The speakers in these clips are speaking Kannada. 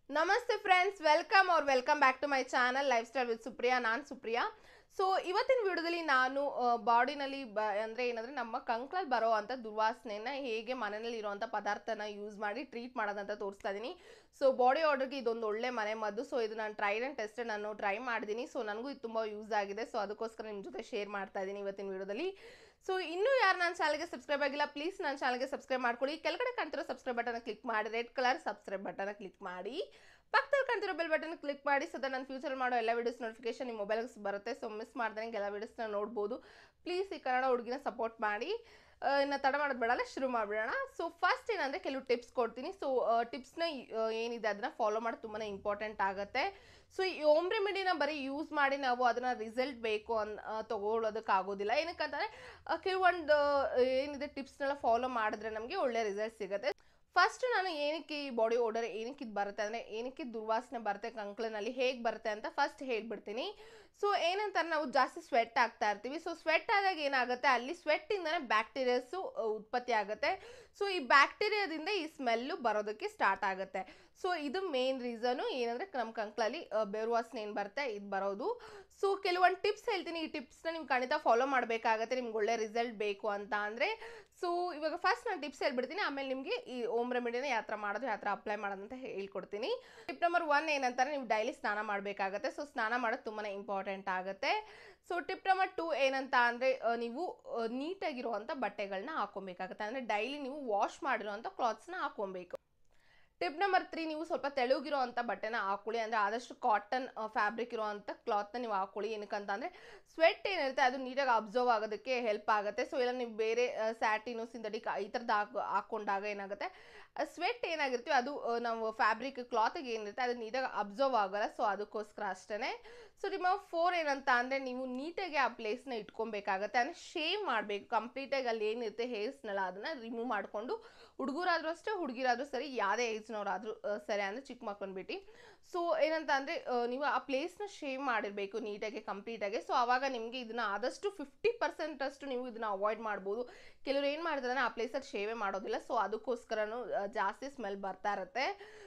ನಮಸ್ತೆ ಫ್ರೆಂಡ್ಸ್ ವೆಲ್ಕಮ್ ಅವ್ರ welcome back to my channel lifestyle with Supriya ನಾನು ಸುಪ್ರಿಯಾ ಸೊ ಇವತ್ತಿನ ವಿಡಿಯೋದಲ್ಲಿ ನಾನು ಬಾಡಿನಲ್ಲಿ ಬ ಅಂದರೆ ಏನಂದರೆ ನಮ್ಮ ಕಂಕ್ಳಲ್ಲಿ ಬರೋ ಅಂಥ ದುರ್ವಾಸನೆನ ಹೇಗೆ ಮನೆಯಲ್ಲಿ ಇರುವಂಥ ಪದಾರ್ಥನ ಯೂಸ್ ಮಾಡಿ ಟ್ರೀಟ್ ಮಾಡೋದಂತ ತೋರಿಸ್ತಾ ಇದ್ದೀನಿ ಸೊ ಬಾಡಿ ಆರ್ಡರ್ಗೆ ಇದೊಂದು ಒಳ್ಳೆ ಮನೆ ಮದ್ದು ಸೊ ಇದು ನಾನು ಟ್ರೈಡ್ ಆ್ಯಂಡ್ ಟೆಸ್ಟೆಡ್ ನಾನು ಟ್ರೈ ಮಾಡಿದ್ದೀನಿ ಸೊ ನನಗೂ ಇದು ತುಂಬ ಯೂಸ್ ಆಗಿದೆ ಸೊ ಅದಕ್ಕೋಸ್ಕರ ನಿಮ್ಮ ಜೊತೆ ಶೇರ್ ಮಾಡ್ತಾ ಇದ್ದೀನಿ ಇವತ್ತಿನ ವಿಡಿಯೋದಲ್ಲಿ ಸೊ ಇನ್ನೂ ಯಾರು ನನ್ನ ಚಾನಲ್ಗೆ ಸಬ್ಸ್ಕ್ರೈಬ್ ಆಗಿಲ್ಲ ಪ್ಲೀಸ್ ನನ್ನ ಚಾನಲ್ಗೆ ಸಬ್ಸ್ಕ್ರೈಬ್ ಮಾಡ್ಕೊಳ್ಳಿ ಕೆಳಗಡೆ ಕಾಣ್ತಿರೋ ಸಬ್ಸ್ಕ್ರೈಬ್ ಬಟನ್ ಕ್ಲಿಕ್ ಮಾಡಿ red colour subscribe button click ಮಾಡಿ ಪಕ್ಕದಲ್ಲಿ ಕಾಣ್ತಿರೋ ಬೆಲ್ ಬಟನ್ ಕ್ಲಿಕ್ ಮಾಡಿ ಸೊ ನಾನು ಫ್ಯೂಚರ್ ಮಾಡೋ ಎಲ್ಲ ವೀಡಿಯೋಸ್ ನೋಟಿಫಿಕೇಶನ್ ನಿಮ್ಮ ಮೊಬೈಲ್ಗೆ ಬರುತ್ತೆ ಸೊ ಮಿಸ್ ಮಾಡ್ದಂಗೆ ಎಲ್ಲ ವೀಡಿಯೋಸ್ನ ನೋಡ್ಬೋದು ಪ್ಲೀಸ್ ಈ ಕನ್ನಡ ಹುಡುಗಿನ ಸಪೋರ್ಟ್ ಮಾಡಿ ಆ, ಇನ್ನು ತಡ ಮಾಡೋದು ಬೇಡಲ್ಲ ಶುರು ಮಾಡಿಬಿಡೋಣ ಸೊ ಫಸ್ಟ್ ಏನಂದರೆ ಕೆಲವು ಟಿಪ್ಸ್ ಕೊಡ್ತೀನಿ ಸೊ ಟಿಪ್ಸ್ನ ಏನಿದೆ ಅದನ್ನು ಫಾಲೋ ಮಾಡೋದು ತುಂಬಾ ಇಂಪಾರ್ಟೆಂಟ್ ಆಗುತ್ತೆ ಸೊ ಈ ಓಮ್ ರೆಮಿಡಿನ ಬರೀ ಯೂಸ್ ಮಾಡಿ ನಾವು ಅದನ್ನು ರಿಸಲ್ಟ್ ಬೇಕು ಅನ್ ಆ, ತಗೊಳ್ಳೋದಕ್ಕಾಗೋದಿಲ್ಲ ಏನಕ್ಕಂತಂದರೆ ಆ, ಕೆಲವೊಂದು ಏನಿದೆ ಟಿಪ್ಸ್ನೆಲ್ಲ ಫಾಲೋ ಮಾಡಿದ್ರೆ ನಮಗೆ ಒಳ್ಳೆ ರಿಸಲ್ಟ್ ಸಿಗುತ್ತೆ ಫಸ್ಟ್ ನಾನು ಏನಕ್ಕೆ ಈ ಬಾಡಿ ಓಡರ್ ಏನಕ್ಕೆ ಇದು ಬರುತ್ತೆ ಅಂದರೆ ಏನಕ್ಕೆ ದುರ್ವಾಸನೆ ಬರುತ್ತೆ ಕಂಕ್ಳನಲ್ಲಿ ಹೇಗೆ ಬರುತ್ತೆ ಅಂತ ಫಸ್ಟ್ ಹೇಳ್ಬಿಡ್ತೀನಿ ಸೊ ಏನಂತಾರೆ ನಾವು ಜಾಸ್ತಿ ಸ್ವೆಟ್ ಆಗ್ತಾ ಇರ್ತೀವಿ ಸೊ ಸ್ವೆಟ್ ಆದಾಗ ಏನಾಗುತ್ತೆ ಅಲ್ಲಿ ಸ್ವೆಟ್ಟಿಂದನೇ ಬ್ಯಾಕ್ಟೀರಿಯಾಸು ಉತ್ಪತ್ತಿ ಆಗುತ್ತೆ ಸೊ ಈ ಬ್ಯಾಕ್ಟೀರಿಯಾದಿಂದ ಈ ಸ್ಮೆಲ್ಲು ಬರೋದಕ್ಕೆ ಸ್ಟಾರ್ಟ್ ಆಗುತ್ತೆ ಸೊ ಇದು ಮೇನ್ ರೀಸನು ಏನಂದರೆ ನಮ್ಮ ಕಂಕ್ಳಲ್ಲಿ ಬೆರುವಾಸನೆ ಏನು ಬರುತ್ತೆ ಇದು ಬರೋದು ಸೊ ಕೆಲವೊಂದು ಟಿಪ್ಸ್ ಹೇಳ್ತೀನಿ ಈ ಟಿಪ್ಸ್ನ ನೀವು ಖಂಡಿತ ಫಾಲೋ ಮಾಡಬೇಕಾಗತ್ತೆ ನಿಮ್ಗೆ ಒಳ್ಳೆ ರಿಸಲ್ಟ್ ಬೇಕು ಅಂತ ಅಂದರೆ ಸೊ ಇವಾಗ ಫಸ್ಟ್ ನಾನು ಟಿಪ್ಸ್ ಹೇಳ್ಬಿಡ್ತೀನಿ ಆಮೇಲೆ ನಿಮಗೆ ಈ ಓಮ್ ರೆಮಿಡಿನ ಯಾವ ಥರ ಮಾಡೋದು ಯಾವ ಥರ ಅಪ್ಲೈ ಮಾಡೋದು ಅಂತ ಹೇಳ್ಕೊಡ್ತೀನಿ ಟಿಪ್ ನಂಬರ್ ಒನ್ ಏನಂತಾರೆ ನೀವು ಡೈಲಿ ಸ್ನಾನ ಮಾಡಬೇಕಾಗತ್ತೆ ಸೊ ಸ್ನಾನ ಮಾಡೋದು ತುಂಬಾ ಇಂಪಾರ್ಟೆಂಟ್ ಆಗುತ್ತೆ ಸೊ ಟಿಪ್ ನಂಬರ್ ಟು ಏನಂತ ಅಂದರೆ ನೀವು ನೀಟಾಗಿರುವಂಥ ಬಟ್ಟೆಗಳನ್ನ ಹಾಕೊಬೇಕಾಗತ್ತೆ ಅಂದರೆ ಡೈಲಿ ನೀವು ವಾಶ್ ಮಾಡಿರೋವಂಥ ಕ್ಲಾತ್ಸ್ನ ಹಾಕೊಬೇಕು ಟಿಪ್ ನಂಬರ್ ತ್ರೀ ನೀವು ಸ್ವಲ್ಪ ತೆಳುಗಿರೋ ಅಂಥ ಬಟ್ಟೆನ ಹಾಕೊಳ್ಳಿ ಅಂದರೆ ಆದಷ್ಟು ಕಾಟನ್ ಫ್ಯಾಬ್ರಿಕ್ ಇರೋವಂಥ ಕ್ಲಾತ್ನ ನೀವು ಹಾಕೊಳ್ಳಿ ಏನಕ್ಕಂತ ಅಂದರೆ ಸ್ವೆಟ್ ಏನಿರುತ್ತೆ ಅದು ನೀಟಾಗಿ ಅಬ್ಸರ್ವ್ ಆಗೋದಕ್ಕೆ ಹೆಲ್ಪ್ ಆಗುತ್ತೆ ಸೊ ಇಲ್ಲ ನೀವು ಬೇರೆ ಸ್ಯಾಟಿನು ಸಿಂಥೆಟಿಕ್ ಈ ಥರದ್ದು ಹಾಕಿ ಹಾಕ್ಕೊಂಡಾಗ ಏನಾಗುತ್ತೆ ಸ್ವೆಟ್ ಏನಾಗಿರ್ತೀವಿ ಅದು ಆ, ನಾವು ಫ್ಯಾಬ್ರಿಕ್ ಕ್ಲಾತಿಗೆ ಏನಿರುತ್ತೆ ಅದು ನೀಟಾಗಿ ಅಬ್ಸರ್ವ್ ಆಗೋಲ್ಲ ಸೊ ಅದಕ್ಕೋಸ್ಕರ ಅಷ್ಟೇ ಸೊ ನಿಮ್ಮ ಫೋರ್ ಏನಂತ ಅಂದರೆ ನೀವು ನೀಟಾಗಿ ಆ ಪ್ಲೇಸ್ನ ಇಟ್ಕೊಬೇಕಾಗತ್ತೆ ಅಂದರೆ ಶೇವ್ ಮಾಡಬೇಕು ಕಂಪ್ಲೀಟಾಗಿ ಅಲ್ಲಿ ಏನಿರುತ್ತೆ ಹೇರ್ಸ್ನೆಲ್ಲ ಅದನ್ನು ರಿಮೂವ್ ಮಾಡಿಕೊಂಡು ಹುಡುಗರಾದ್ರೂ ಅಷ್ಟೇ ಹುಡುಗಿರಾದ್ರೂ ಸರಿ ಯಾವುದೇ ಏಜ್ನವರಾದರೂ ಸರಿ ಅಂದರೆ ಚಿಕ್ಕ ಮಕ್ಕಳನ್ನ ಬಿಟ್ಟು ಸೊ ಏನಂತ ಅಂದರೆ ನೀವು ಆ ಪ್ಲೇಸ್ನ ಶೇವ್ ಮಾಡಿರಬೇಕು ನೀಟಾಗಿ ಕಂಪ್ಲೀಟಾಗಿ ಸೊ ಆವಾಗ ನಿಮಗೆ ಇದನ್ನ ಆದಷ್ಟು ಫಿಫ್ಟಿ ಪರ್ಸೆಂಟಷ್ಟು ನೀವು ಇದನ್ನ ಅವಾಯ್ಡ್ ಮಾಡ್ಬೋದು ಕೆಲವರು ಏನು ಮಾಡ್ತಾರೆ ಆ ಪ್ಲೇಸಲ್ಲಿ ಶೇವೇ ಮಾಡೋದಿಲ್ಲ ಸೊ ಅದಕ್ಕೋಸ್ಕರನೂ ಆ, ಜಾಸ್ತಿ ಸ್ಮೆಲ್ ಬರ್ತಾ ಇರುತ್ತೆ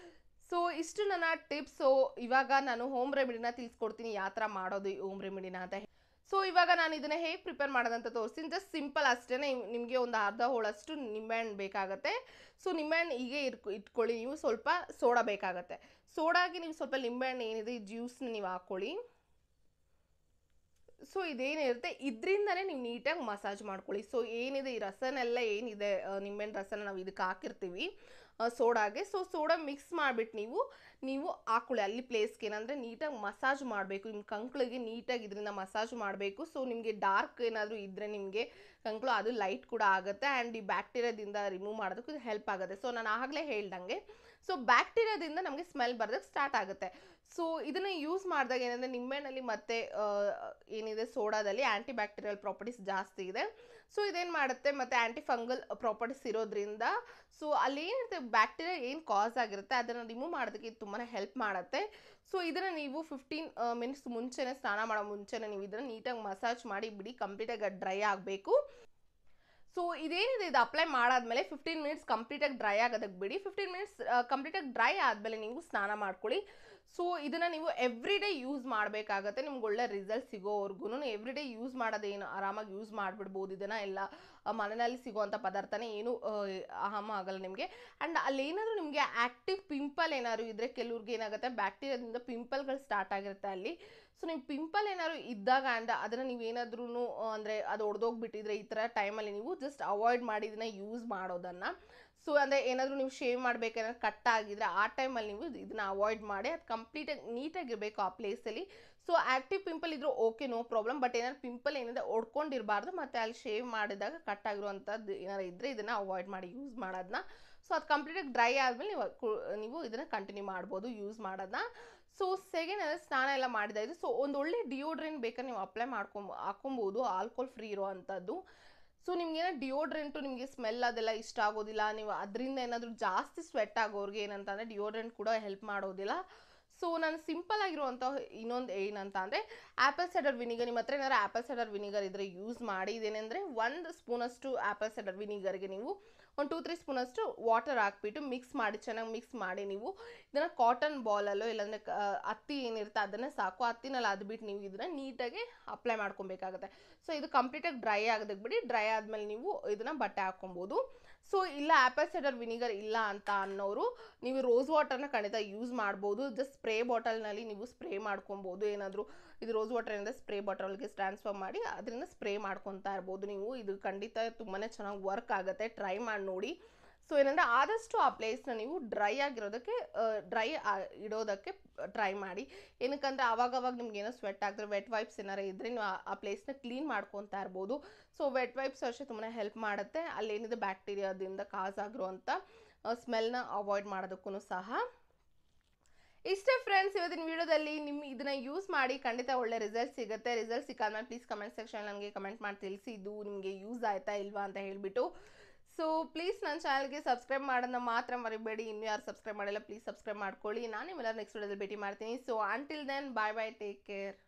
ಸೊ ಇಷ್ಟು ನನ್ನ ಟಿಪ್ಸು ಇವಾಗ ನಾನು ಹೋಮ್ ರೆಮಿಡಿನ ತಿಳಿಸ್ಕೊಡ್ತೀನಿ ಯಾವ ಥರ ಮಾಡೋದು ಈ ಹೋಮ್ ರೆಮಿಡಿನ ಅಂತ ಸೊ ಇವಾಗ ನಾನು ಇದನ್ನ ಹೇಗೆ ಪ್ರಿಪೇರ್ ಮಾಡೋದಂತ ತೋರಿಸ್ತೀನಿ ಜಸ್ಟ್ ಸಿಂಪಲ್ ಅಷ್ಟೇ ನಿಮಗೆ ಒಂದು ಅರ್ಧ ಹೋಳಷ್ಟು ನಿಂಬೆಹಣ್ಣು ಬೇಕಾಗುತ್ತೆ ಸೊ ನಿಂಬೆಹಣ್ಣು ಹೀಗೆ ಇಟ್ಕೊ ಇಟ್ಕೊಳ್ಳಿ ನೀವು ಸ್ವಲ್ಪ ಸೋಡಾ ಬೇಕಾಗುತ್ತೆ ಸೋಡಾಗಿ ನೀವು ಸ್ವಲ್ಪ ನಿಂಬೆಹಣ್ಣು ಏನಿದೆ ಈ ಜ್ಯೂಸ್ನ ನೀವು ಹಾಕ್ಕೊಳ್ಳಿ ಸೊ ಇದೇನಿರುತ್ತೆ ಇದರಿಂದನೇ ನೀವು ನೀಟಾಗಿ ಮಸಾಜ್ ಮಾಡ್ಕೊಳ್ಳಿ ಸೊ ಏನಿದೆ ಈ ರಸನೆಲ್ಲ ಏನಿದೆ ಆ, ನಿಂಬೆಹಣ್ಣು ರಸನ ನಾವು ಇದಕ್ಕೆ ಹಾಕಿರ್ತೀವಿ ಆ, ಸೋಡಾಗೆ ಸೊ ಸೋಡಾ ಮಿಕ್ಸ್ ಮಾಡಿಬಿಟ್ಟು ನೀವು ನೀವು ಹಾಕೊಳ್ಳಿ ಅಲ್ಲಿ ಪ್ಲೇಸ್ಗೆ ಏನಂದರೆ ನೀಟಾಗಿ ಮಸಾಜ್ ಮಾಡಬೇಕು ನಿಮ್ಮ ಕಂಕ್ಳಿಗೆ ನೀಟಾಗಿ ಇದರಿಂದ ಮಸಾಜ್ ಮಾಡಬೇಕು ಸೊ ನಿಮಗೆ ಡಾರ್ಕ್ ಏನಾದರೂ ಇದ್ದರೆ ನಿಮಗೆ ಕಂಕ್ಳು ಅದು ಲೈಟ್ ಕೂಡ ಆಗುತ್ತೆ ಆ್ಯಂಡ್ ಈ ಬ್ಯಾಕ್ಟೀರಿಯಾದಿಂದ ರಿಮೂವ್ ಮಾಡೋದಕ್ಕೂ ಇದು ಹೆಲ್ಪ್ ಆಗುತ್ತೆ ಸೊ ನಾನು ಆಗಲೇ ಹೇಳ್ದಂಗೆ ಸೊ ಬ್ಯಾಕ್ಟೀರಿಯಾದಿಂದ ನಮಗೆ ಸ್ಮೆಲ್ ಬರೋದಕ್ಕೆ ಸ್ಟಾರ್ಟ್ ಆಗುತ್ತೆ ಸೊ ಇದನ್ನು ಯೂಸ್ ಮಾಡಿದಾಗ ಏನಂದರೆ ನಿಂಬೆಹಣ್ಣಲ್ಲಿ ಮತ್ತು ಏನಿದೆ ಸೋಡಾದಲ್ಲಿ ಆ್ಯಂಟಿ ಬ್ಯಾಕ್ಟೀರಿಯಲ್ ಪ್ರಾಪರ್ಟೀಸ್ ಜಾಸ್ತಿ ಇದೆ ಸೊ ಇದೇನು ಮಾಡುತ್ತೆ ಮತ್ತು ಆ್ಯಂಟಿ ಫಂಗಲ್ ಪ್ರಾಪರ್ಟೀಸ್ ಇರೋದ್ರಿಂದ ಸೊ ಅಲ್ಲಿ ಏನಿರುತ್ತೆ ಬ್ಯಾಕ್ಟೀರಿಯಾ ಏನು ಕಾಸ್ ಆಗಿರುತ್ತೆ ಅದನ್ನು ರಿಮೂವ್ ಮಾಡೋದಕ್ಕೆ ಇದು ತುಂಬಾ ಹೆಲ್ಪ್ ಮಾಡುತ್ತೆ ಸೊ ಇದನ್ನು ನೀವು ಫಿಫ್ಟೀನ್ ಮಿನಿಟ್ಸ್ ಮುಂಚೆನೇ ಸ್ನಾನ ಮಾಡೋ ಮುಂಚೆನೇ ನೀವು ಇದನ್ನು ನೀಟಾಗಿ ಮಸಾಜ್ ಮಾಡಿ ಬಿಡಿ ಕಂಪ್ಲೀಟಾಗಿ ಡ್ರೈ ಆಗಬೇಕು ಸೊ ಇದೇನಿದೆ ಇದು ಅಪ್ಲೈ ಮಾಡಾದ್ಮೇಲೆ ಫಿಫ್ಟೀನ್ ಮಿನಿಟ್ಸ್ ಕಂಪ್ಲೀಟಾಗಿ ಡ್ರೈ ಆಗೋದಕ್ಕೆ ಬಿಡಿ ಫಿಫ್ಟೀನ್ ಮಿನಿಟ್ಸ್ ಕಂಪ್ಲೀಟಾಗಿ ಡ್ರೈ ಆದಮೇಲೆ ನೀವು ಸ್ನಾನ ಮಾಡ್ಕೊಳ್ಳಿ ಸೊ ಇದನ್ನು ನೀವು ಎವ್ರಿ ಡೇ ಯೂಸ್ ಮಾಡಬೇಕಾಗತ್ತೆ ನಿಮ್ಗೆ ಒಳ್ಳೆ ರಿಸಲ್ಟ್ ಸಿಗೋವರೆಗೂ ಎವ್ರಿ ಡೇ ಯೂಸ್ ಮಾಡೋದೇನು ಆರಾಮಾಗಿ ಯೂಸ್ ಮಾಡಿಬಿಡ್ಬೋದು ಇದನ್ನು ಎಲ್ಲ ಆ, ಮನೆಯಲ್ಲಿ ಸಿಗುವಂಥ ಪದಾರ್ಥನೇ ಏನು ಅಹಮ ಆಗಲ್ಲ ನಿಮಗೆ ಆ್ಯಂಡ್ ಅಲ್ಲೇನಾದರೂ ನಿಮಗೆ ಆ್ಯಕ್ಟಿವ್ ಪಿಂಪಲ್ ಏನಾದ್ರು ಇದ್ದರೆ ಕೆಲವ್ರಿಗೆ ಏನಾಗುತ್ತೆ ಬ್ಯಾಕ್ಟೀರಿಯಾದಿಂದ ಪಿಂಪಲ್ಗಳು ಸ್ಟಾರ್ಟ್ ಆಗಿರುತ್ತೆ ಅಲ್ಲಿ ಸೊ ನೀವು ಪಿಂಪಲ್ ಏನಾದ್ರು ಇದ್ದಾಗ ಆ್ಯಂಡ್ ಅದನ್ನು ನೀವು ಏನಾದ್ರೂ ಅಂದರೆ ಅದು ಒಡೆದೋಗ್ಬಿಟ್ಟಿದ್ರೆ ಈ ಥರ ಟೈಮಲ್ಲಿ ನೀವು ಜಸ್ಟ್ ಅವಾಯ್ಡ್ ಮಾಡಿ ಇದನ್ನ ಯೂಸ್ ಮಾಡೋದನ್ನು ಸೊ ಅಂದರೆ ಏನಾದರೂ ನೀವು ಶೇವ್ ಮಾಡಬೇಕೇನಾದ್ರು ಕಟ್ ಆಗಿದ್ರೆ ಆ ಟೈಮಲ್ಲಿ ನೀವು ಇದನ್ನ ಅವಾಯ್ಡ್ ಮಾಡಿ ಅದು ಕಂಪ್ಲೀಟಾಗಿ ನೀಟಾಗಿರಬೇಕು ಆ ಪ್ಲೇಸಲ್ಲಿ ಸೊ ಆ್ಯಕ್ಟಿವ್ ಪಿಂಪಲ್ ಇದ್ರೂ ಓಕೆ ನೋ ಪ್ರಾಬ್ಲಮ್ ಬಟ್ ಏನಾದ್ರು ಪಿಂಪಲ್ ಏನಿದೆ ಒಡ್ಕೊಂಡಿರಬಾರ್ದು ಮತ್ತು ಅಲ್ಲಿ ಶೇವ್ ಮಾಡಿದಾಗ ಕಟ್ ಆಗಿರುವಂಥದ್ದು ಏನಾರು ಇದ್ದರೆ ಇದನ್ನು ಅವಾಯ್ಡ್ ಮಾಡಿ ಯೂಸ್ ಮಾಡೋದನ್ನ ಸೊ ಅದು ಕಂಪ್ಲೀಟಾಗಿ ಡ್ರೈ ಆದಮೇಲೆ ನೀವು ಕು- ನೀವು ಇದನ್ನು ಕಂಟಿನ್ಯೂ ಮಾಡ್ಬೋದು ಯೂಸ್ ಮಾಡೋದನ್ನ ಸೊ ಸೆಕೆಂಡ್ ಅಂದರೆ ಸ್ನಾನ ಎಲ್ಲ ಮಾಡಿದಾಯಿತು ಸೊ ಒಂದು ಒಳ್ಳೆ ಡಿಯೋಡ್ರೆಂಟ್ ಬೇಕಾದ್ರೆ ನೀವು ಅಪ್ಲೈ ಮಾಡ್ಕೊಂಬ ಹಾಕೊಬೋದು ಆಲ್ಕೋಲ್ ಫ್ರೀ ಇರೋವಂಥದ್ದು ಸೊ ನಿಮ್ಗೇನೋ ಡಿಯೋಡ್ರೆಂಟು ನಿಮಗೆ ಸ್ಮೆಲ್ ಅದೆಲ್ಲ ಇಷ್ಟ ಆಗೋದಿಲ್ಲ ನೀವು ಅದರಿಂದ ಏನಾದರೂ ಜಾಸ್ತಿ ಸ್ವೆಟ್ ಆಗೋರಿಗೆ ಏನಂತಂದರೆ ಡಿಯೋಡ್ರೆಂಟ್ ಕೂಡ ಹೆಲ್ಪ್ ಮಾಡೋದಿಲ್ಲ ಸೊ ನಾನು ಸಿಂಪಲ್ ಆಗಿರುವಂಥ ಇನ್ನೊಂದು ಏನಂತ ಅಂದರೆ ಆ್ಯಪಲ್ ಸೈಡರ್ ವಿನಿಗರ್ ನಿಮ್ಮ ಹತ್ರ ಏನಾದ್ರು ಆ್ಯಪಲ್ ಸೈಡರ್ ವಿನಿಗರ್ ಇದ್ದರೆ ಯೂಸ್ ಮಾಡಿ ಇದೇನೆಂದರೆ ಒಂದು ಸ್ಪೂನಷ್ಟು ಆ್ಯಪಲ್ ಸೈಡರ್ ವಿನಿಗರ್ಗೆ ನೀವು ಒಂದು ಟೂ ತ್ರೀ ಸ್ಪೂನಷ್ಟು ವಾಟರ್ ಹಾಕ್ಬಿಟ್ಟು ಮಿಕ್ಸ್ ಮಾಡಿ ಚೆನ್ನಾಗಿ ಮಿಕ್ಸ್ ಮಾಡಿ ನೀವು ಇದನ್ನು ಕಾಟನ್ ಬಾಲಲ್ಲೋ ಇಲ್ಲಾಂದರೆ ಕ- ಹತ್ತಿ ಏನಿರುತ್ತೆ ಅದನ್ನೇ ಸಾಕು ಹತ್ತಿನಲ್ಲಿ ಅದ್ಬಿಟ್ಟು ನೀವು ಇದನ್ನು ನೀಟಾಗಿ ಅಪ್ಲೈ ಮಾಡ್ಕೊಬೇಕಾಗುತ್ತೆ ಸೊ ಇದು ಕಂಪ್ಲೀಟಾಗಿ ಡ್ರೈ ಆಗೋದಕ್ಕೆ ಬಿಡಿ ಡ್ರೈ ಆದಮೇಲೆ ನೀವು ಇದನ್ನು ಬಟ್ಟೆ ಹಾಕ್ಕೊಬೋದು ಸೊ ಇಲ್ಲ ಆ್ಯಪಲ್ ಸೈಡರ್ ವಿನಿಗರ್ ಇಲ್ಲ ಅಂತ ಅನ್ನೋರು ನೀವು ರೋಸ್ ವಾಟರ್ನ ಖಂಡಿತ ಯೂಸ್ ಮಾಡ್ಬೋದು ಜಸ್ಟ್ ಸ್ಪ್ರೇ ಬಾಟಲ್ನಲ್ಲಿ ನೀವು ಸ್ಪ್ರೇ ಮಾಡ್ಕೊಬೋದು ಏನಾದರೂ ಇದು ರೋಸ್ ವಾಟರಿಂದ ಸ್ಪ್ರೇ ಬಾಟಲ್ಗೆ ಟ್ರಾನ್ಸ್ಫರ್ ಮಾಡಿ ಅದರಿಂದ ಸ್ಪ್ರೇ ಮಾಡ್ಕೊತಾ ಇರ್ಬೋದು ನೀವು ಇದು ಖಂಡಿತ ತುಂಬಾ ಚೆನ್ನಾಗಿ ವರ್ಕ್ ಆಗುತ್ತೆ ಟ್ರೈ ಮಾಡಿ ನೋಡಿ ಸೊ ಏನಂದರೆ ಆದಷ್ಟು ಆ ಪ್ಲೇಸ್ನ ನೀವು ಡ್ರೈ ಆಗಿರೋದಕ್ಕೆ ಡ್ರೈ ಇಡೋದಕ್ಕೆ ಟ್ರೈ ಮಾಡಿ ಏನಕ್ಕಂದ್ರೆ ಆವಾಗವಾಗ ನಿಮ್ಗೆ ಏನೋ ಸ್ವೆಟ್ ಆಗಿದ್ರೆ ವೆಟ್ ವೈಪ್ಸ್ ಏನಾರು ಇದ್ದರೆ ನೀವು ಆ- ಆ ಪ್ಲೇಸ್ನ ಕ್ಲೀನ್ ಮಾಡ್ಕೊತಾ ಇರ್ಬೋದು ಸೊ ವೆಟ್ ವೈಪ್ಸ್ ಅಷ್ಟೇ ತುಂಬಾ ಹೆಲ್ಪ್ ಮಾಡುತ್ತೆ ಅಲ್ಲೇನಿದೆ ಬ್ಯಾಕ್ಟೀರಿಯಾದಿಂದ ಕಾಸ್ ಆಗಿರುವಂಥ ಸ್ಮೆಲ್ನ ಅವಾಯ್ಡ್ ಮಾಡೋದಕ್ಕೂ ಸಹ ಇಷ್ಟೇ ಫ್ರೆಂಡ್ಸ್ ಇವತ್ತಿನ ವಿಡಿಯೋದಲ್ಲಿ ನಿಮ್ಮ ಇದನ್ನ ಯೂಸ್ ಮಾಡಿ ಖಂಡಿತ ಒಳ್ಳೆ ರಿಸಲ್ಟ್ ಸಿಗುತ್ತೆ ರಿಸಲ್ಟ್ ಸಿಕ್ಕಾದ್ಮೇಲೆ ಪ್ಲೀಸ್ ಕಮೆಂಟ್ ಸೆಕ್ಷನ್ ನನಗೆ ಕಮೆಂಟ್ ಮಾಡಿ ತಿಳಿಸಿ ಇದು ನಿಮಗೆ ಯೂಸ್ ಆಯ್ತಾ ಇಲ್ವಾ ಅಂತ ಹೇಳಿಬಿಟ್ಟು ಸೊ ಪ್ಲೀಸ್ ನನ್ನ ಚಾನಲ್ಗೆ ಸಬ್ಸ್ಕ್ರೈಬ್ ಮಾಡೋದನ್ನ ಮಾತ್ರ ಮರಿಬೇಡಿ ಇನ್ನು ಯಾರು ಸಬ್ಸ್ಕ್ರೈಬ್ ಮಾಡಿಲ್ಲ ಪ್ಲೀಸ್ ಸಬ್ಸ್ಕ್ರೈಬ್ ಮಾಡ್ಕೊಳ್ಳಿ ನಾನು ನಿಮ್ಮೆಲ್ಲರೂ ನೆಕ್ಸ್ಟ್ ವಿಡಿಯೋದಲ್ಲಿ ಭೇಟಿ ಮಾಡ್ತೀನಿ so until then bye bye take care